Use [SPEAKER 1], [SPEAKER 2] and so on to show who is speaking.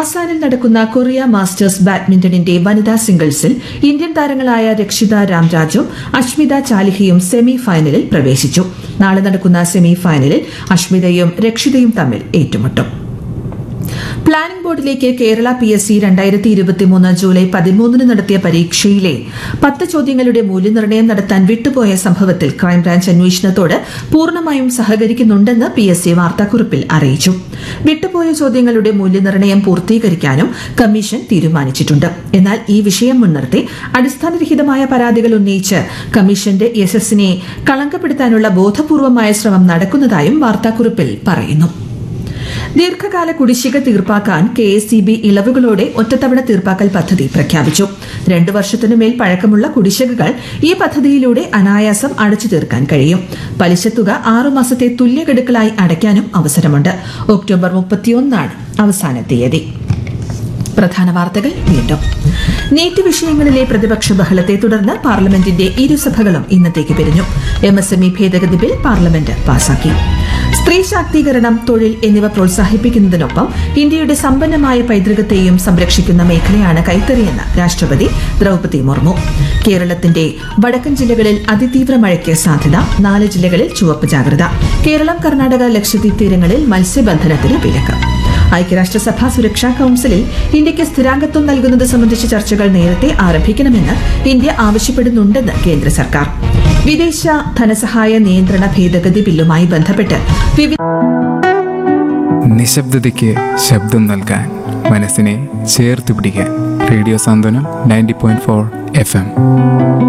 [SPEAKER 1] ആസാനിൽ നടക്കുന്ന Korea masters ബാഡ്മിന്റണിന്റെ വനിതാ സിംഗിൾസിൽ ഇന്ത്യൻ താരങ്ങളായ രക്ഷിത രാംരാജും അഷ്മിത ചാലിഹയും സെമി ഫൈനലിൽ പ്രവേശിച്ചു നാളെ നടക്കുന്ന സെമി ഫൈനലിൽ അഷ്മിതയും രക്ഷിതയും തമ്മിൽ ഏറ്റുമുട്ടും പ്ലാനിംഗ് ബോർഡിലേക്ക് കേരള പി എസ് സി രണ്ടായിരത്തി ഇരുപത്തിമൂന്ന് ജൂലൈ പതിമൂന്നിന് നടത്തിയ പരീക്ഷയിലെ പത്ത് ചോദ്യങ്ങളുടെ മൂല്യനിർണ്ണയം നടത്താൻ വിട്ടുപോയ സംഭവത്തിൽ ക്രൈംബ്രാഞ്ച് അന്വേഷണത്തോട് പൂർണ്ണമായും സഹകരിക്കുന്നുണ്ടെന്ന് പി എസ് സി വാർത്താക്കുറിപ്പിൽ അറിയിച്ചു വിട്ടുപോയ ചോദ്യങ്ങളുടെ മൂല്യനിർണ്ണയം പൂർത്തീകരിക്കാനും കമ്മീഷൻ തീരുമാനിച്ചിട്ടുണ്ട് എന്നാൽ ഈ വിഷയം മുൻനിർത്തി അടിസ്ഥാനരഹിതമായ പരാതികൾ ഉന്നയിച്ച് കമ്മീഷന്റെ യശസ്സിനെ കളങ്കപ്പെടുത്താനുള്ള ബോധപൂർവമായ ശ്രമം നടക്കുന്നതായും വാർത്താക്കുറിപ്പിൽ പറയുന്നു ദീർഘകാല കുടിശ്ശിക തീർപ്പാക്കാൻ കെ എസ് സി ബി ഇളവുകളോടെ ഒറ്റത്തവണ തീർപ്പാക്കൽ പദ്ധതി പ്രഖ്യാപിച്ചു രണ്ടു വർഷത്തിനു മേൽ പഴക്കമുള്ള കുടിശ്ശികകൾ ഈ പദ്ധതിയിലൂടെ അനായാസം അടച്ചു തീർക്കാൻ കഴിയും പലിശത്തുക ആറുമാസത്തെ തുല്യഗഡുക്കളായി അടയ്ക്കാനും അവസരമുണ്ട് ഒക്ടോബർ മുപ്പത്തിയൊന്നാണ് അവസാന തീയതി പ്രധാന വാർത്തകൾ വീണ്ടും നീറ്റ് വിഷയങ്ങളിലെ പ്രതിപക്ഷ ബഹളത്തെ തുടർന്ന് പാർലമെന്റിന്റെ ഇരുസഭകളും ഇന്നത്തേക്ക് പിരിഞ്ഞു എം എസ് എം ഇ ഭേദഗതി ബിൽ പാർലമെന്റ് പാസാക്കി സ്ത്രീ ശാക്തീകരണം തൊഴിൽ എന്നിവ പ്രോത്സാഹിപ്പിക്കുന്നതിനൊപ്പം ഇന്ത്യയുടെ സമ്പന്നമായ പൈതൃകത്തെയും സംരക്ഷിക്കുന്ന മേഖലയാണ് കൈത്തറിയെന്ന് രാഷ്ട്രപതി ദ്രൗപദി മുർമു കേരളത്തിന്റെ വടക്കൻ ജില്ലകളിൽ അതിതീവ്ര മഴയ്ക്ക് സാധ്യത നാല് ജില്ലകളിൽ ചുവപ്പ് ജാഗ്രത കേരളം കർണാടക ലക്ഷദ്വീപ് തീരങ്ങളിൽ മത്സ്യബന്ധനത്തിന് വിലക്ക് ഐക്യരാഷ്ട്രസഭ സുരക്ഷാ കൌൺസിലിൽ ഇന്ത്യയ്ക്ക് സ്ഥിരാംഗത്വം നൽകുന്നത് സംബന്ധിച്ച ചർച്ചകൾ നേരത്തെ ആരംഭിക്കണമെന്ന് ഇന്ത്യ ആവശ്യപ്പെടുന്നുണ്ടെന്ന് കേന്ദ്ര സർക്കാർ വിദേശ ധനസഹായ നിയന്ത്രണ ഭേദഗതി ബില്ലുമായി ബന്ധപ്പെട്ട് വിവിധ
[SPEAKER 2] നിശബ്ദതയ്ക്ക് ശബ്ദം നൽകാൻ മനസ്സിനെ ചേർത്ത് പിടിക്കാൻ radio Santhwanam ninety point four F M